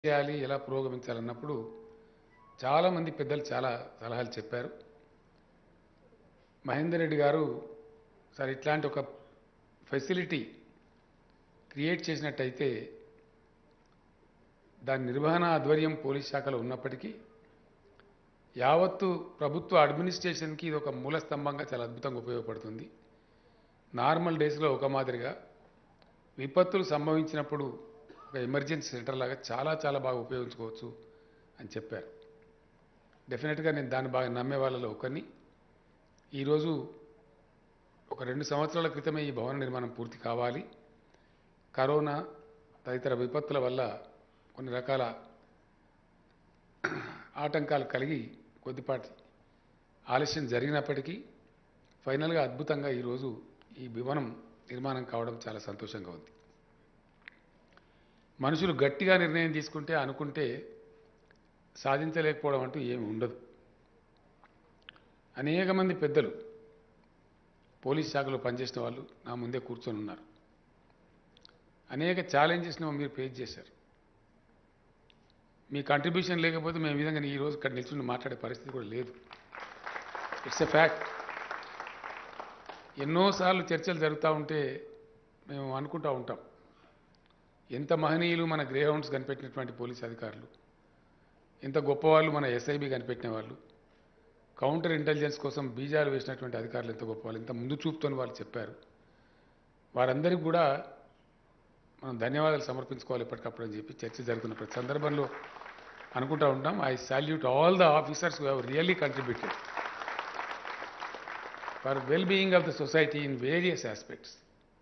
చేయాలి ఎలా పురోగమించాలన్నప్పుడు చాలామంది పెద్దలు చాలా సలహాలు చెప్పారు మహేందర్ రెడ్డి గారు సార్ ఇట్లాంటి ఒక ఫెసిలిటీ క్రియేట్ చేసినట్టయితే దాని నిర్వహణ ఆధ్వర్యం పోలీస్ శాఖలో ఉన్నప్పటికీ యావత్తు ప్రభుత్వ అడ్మినిస్ట్రేషన్కి ఇది ఒక మూల స్తంభంగా చాలా అద్భుతంగా ఉపయోగపడుతుంది నార్మల్ డేస్లో ఒక మాదిరిగా విపత్తులు సంభవించినప్పుడు ఒక ఎమర్జెన్సీ సెంటర్ లాగా చాలా చాలా బాగా ఉపయోగించుకోవచ్చు అని చెప్పారు డెఫినెట్గా నేను దాన్ని బాగా నమ్మే వాళ్ళలో ఒకరిని ఈరోజు ఒక రెండు సంవత్సరాల క్రితమే ఈ భవన నిర్మాణం పూర్తి కావాలి కరోనా తదితర విపత్తుల వల్ల కొన్ని రకాల ఆటంకాలు కలిగి కొద్దిపాటి ఆలస్యం జరిగినప్పటికీ ఫైనల్గా అద్భుతంగా ఈరోజు ఈ భవనం నిర్మాణం కావడం చాలా సంతోషంగా ఉంది మనుషులు గట్టిగా నిర్ణయం తీసుకుంటే అనుకుంటే సాధించలేకపోవడం అంటూ ఏమి ఉండదు అనేక మంది పెద్దలు పోలీస్ శాఖలో పనిచేసిన వాళ్ళు నా ముందే కూర్చొని ఉన్నారు అనేక ఛాలెంజెస్ని మీరు ఫేస్ చేశారు మీ కంట్రిబ్యూషన్ లేకపోతే మేము ఈ విధంగా ఈ రోజు ఇక్కడ నిల్చుని మాట్లాడే పరిస్థితి కూడా లేదు ఇట్స్ ఎ ఫ్యాక్ట్ ఎన్నోసార్లు చర్చలు జరుగుతూ ఉంటే మేము అనుకుంటూ ఉంటాం ఎంత మహనీయులు మన గ్రే హౌండ్స్ కనిపెట్టినటువంటి పోలీస్ అధికారులు ఎంత గొప్పవాళ్ళు మన ఎస్ఐబి కనిపెట్టిన వాళ్ళు కౌంటర్ ఇంటెలిజెన్స్ కోసం బీజాలు వేసినటువంటి అధికారులు ఎంత గొప్పవాళ్ళు ఇంత ముందు చూపుతోని వాళ్ళు చెప్పారు వారందరికీ కూడా మనం ధన్యవాదాలు సమర్పించుకోవాలి ఎప్పటికప్పుడు అని చెప్పి చర్చ జరుగుతున్న ప్రతి సందర్భంలో అనుకుంటా ఉంటాం I salute all the officers who have really contributed for well being of the society in various aspects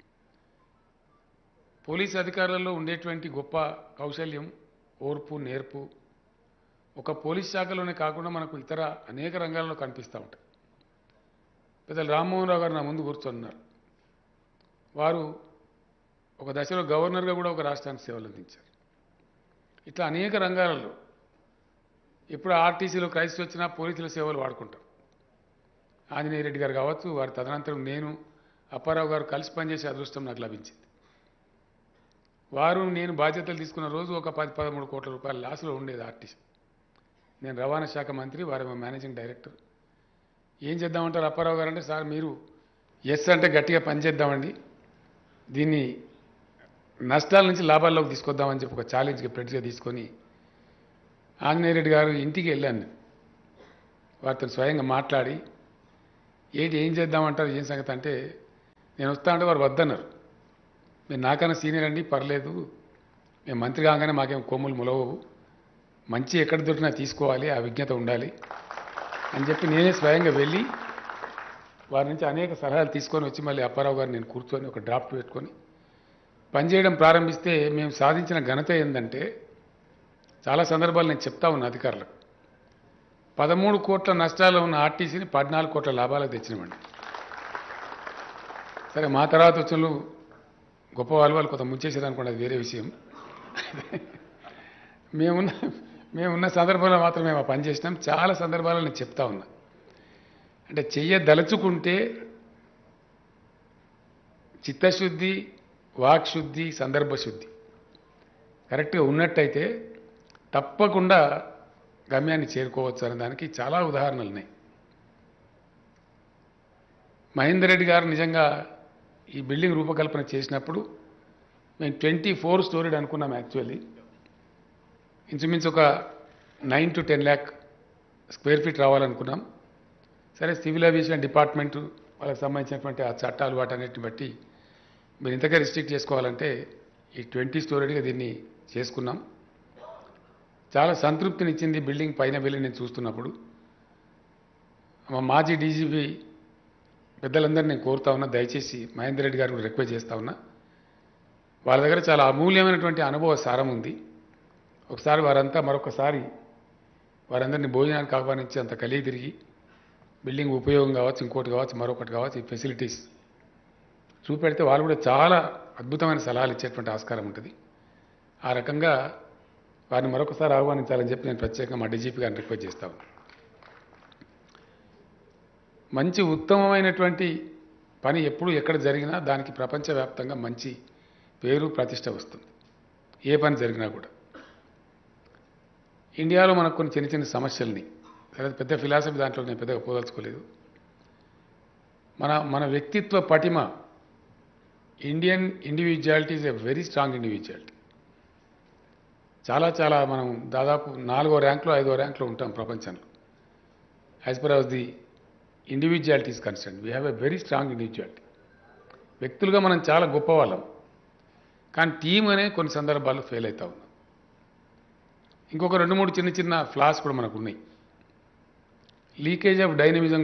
police అధికారులలో ఉండేటువంటి గొప్ప కౌశల్యం ఓర్పు నేర్పు ఒక పోలీస్ శాఖలోనే కాకుండా మనకు ఇతర అనేక రంగాల్లో కనిపిస్తూ ఉంటాయి పెద్దలు రామ్మోహన్ రావు గారు నా ముందు కూర్చున్నారు వారు ఒక దశలో గవర్నర్గా కూడా ఒక రాష్ట్రానికి సేవలు అందించారు ఇట్లా అనేక రంగాలలో ఇప్పుడు ఆర్టీసీలో క్రైస్తవ వచ్చినా పోలీసుల సేవలు వాడుకుంటాం ఆంజనేయ రెడ్డి గారు కావచ్చు వారి తదనంతరం నేను అప్పారావు గారు కలిసి పనిచేసే అదృష్టం నాకు లభించింది వారు నేను బాధ్యతలు తీసుకున్న రోజు ఒక పది పదమూడు కోట్ల రూపాయల లాస్లో ఉండేది ఆర్టీసీ నేను రవాణా శాఖ మంత్రి వారి మేనేజింగ్ డైరెక్టర్ ఏం చేద్దామంటారు అప్పారావు గారు అంటే సార్ మీరు ఎస్ అంటే గట్టిగా పనిచేద్దామండి దీన్ని నష్టాల నుంచి లాభాల్లోకి తీసుకొద్దామని చెప్పి ఒక ఛాలెంజ్గా పెట్టుగా తీసుకొని ఆంజనేయ రెడ్డి గారు ఇంటికి వెళ్ళాను నేను. వారితో స్వయంగా మాట్లాడి ఏంటి ఏం చేద్దామంటారు ఏం సంగతి అంటే నేను వస్తా అంటే వారు వద్దన్నారు మీరు నాకన్నా సీనియర్ అండి పర్లేదు మేము మంత్రి కాగానే మాకేం కొమ్ములు ములవవు మంచి ఎక్కడ దొరికినా తీసుకోవాలి ఆ విజ్ఞత ఉండాలి అని చెప్పి నేనే స్వయంగా వెళ్ళి వారి నుంచి అనేక సలహాలు తీసుకొని వచ్చి మళ్ళీ అప్పారావు గారు నేను కూర్చొని ఒక డ్రాఫ్ట్ పెట్టుకొని పనిచేయడం ప్రారంభిస్తే మేము సాధించిన ఘనత ఏంటంటే చాలా సందర్భాలు నేను చెప్తా ఉన్నా అధికారులకు పదమూడు కోట్ల నష్టాలు ఉన్న ఆర్టీసీని పద్నాలుగు కోట్ల లాభాలకు తెచ్చినామండి సరే మా తర్వాత వచ్చిన గొప్ప వాళ్ళు వాళ్ళు కొంత ముంచేసారు అనుకోండి అది వేరే విషయం మేమున్న మేమున్న సందర్భంలో మాత్రం మేము ఆ పని చేసినాం చాలా సందర్భాల్లో నేను చెప్తా ఉన్నా అంటే చెయ్యదలుచుకుంటే చిత్తశుద్ధి వాక్శుద్ధి సందర్భశుద్ధి కరెక్ట్గా ఉన్నట్టయితే తప్పకుండా గమ్యాన్ని చేరుకోవచ్చు అనే దానికి చాలా ఉదాహరణలు ఉన్నాయి మహేందర్ రెడ్డి గారు నిజంగా ఈ బిల్డింగ్ రూపకల్పన చేసినప్పుడు మేము ట్వంటీ ఫోర్ స్టోరీడ్ అనుకున్నాం యాక్చువల్లీ ఇంచుమించు ఒక nine to ten lakh square feet రావాలనుకున్నాం సరే సివిల్ ఏవియేషన్ డిపార్ట్మెంట్ వాళ్ళకి సంబంధించినటువంటి ఆ చట్టాలు వాటన్నిటిని బట్టి మీరు ఇంతగా రిస్ట్రిక్ట్ చేసుకోవాలంటే ఈ ట్వంటీ స్టోరీడ్గా దీన్ని చేసుకున్నాం చాలా సంతృప్తినిచ్చింది బిల్డింగ్ పైన వెళ్ళి నేను చూస్తున్నప్పుడు మా మాజీ డీజీపీ పెద్దలందరినీ నేను కోరుతా ఉన్నా దయచేసి మహేందర్ రెడ్డి గారిని రిక్వెస్ట్ చేస్తా ఉన్నా వాళ్ళ దగ్గర చాలా అమూల్యమైనటువంటి అనుభవ సారం ఉంది ఒకసారి వారంతా మరొకసారి వారందరినీ భోజనానికి ఆహ్వానించి అంత కలిగి తిరిగి బిల్డింగ్ ఉపయోగం కావచ్చు ఇంకోటి కావచ్చు మరొకటి కావచ్చు ఈ ఫెసిలిటీస్ చూపెడితే వాళ్ళు కూడా చాలా అద్భుతమైన సలహాలు ఇచ్చేటువంటి ఆస్కారం ఉంటుంది ఆ రకంగా వారిని మరొకసారి ఆహ్వానించాలని చెప్పి నేను ప్రత్యేకంగా మా డీజీపీ గారిని రిక్వెస్ట్ చేస్తాను మంచి ఉత్తమమైనటువంటి పని ఎప్పుడు ఎక్కడ జరిగినా దానికి ప్రపంచవ్యాప్తంగా మంచి పేరు ప్రతిష్ట వస్తుంది ఏ పని జరిగినా కూడా ఇండియాలో మనకు కొన్ని చిన్న చిన్న సమస్యల్ని తర్వాత పెద్ద ఫిలాసఫీ దాంట్లో నేను పెద్దగా పోదలుచుకోలేదు మన మన వ్యక్తిత్వ పటిమ Indian individuality is a very strong individuality చాలా చాలా మనం దాదాపు నాలుగో ర్యాంక్లో ఐదో ర్యాంక్లో ఉంటాం ప్రపంచంలో as per our the individuality is concern we have a very strong individuality వ్యక్తులుగా మనం చాలా గొప్పవాళ్ళం కానీ టీం అనే కొన్ని సందర్భాల్లో ఫెయిల్ అవుతా ఉన్నాం ఇంకొక రెండు మూడు చిన్న చిన్న ఫ్లాస్ కూడా మనకు ఉన్నాయి లీకేజ్ ఆఫ్ డైనమిజం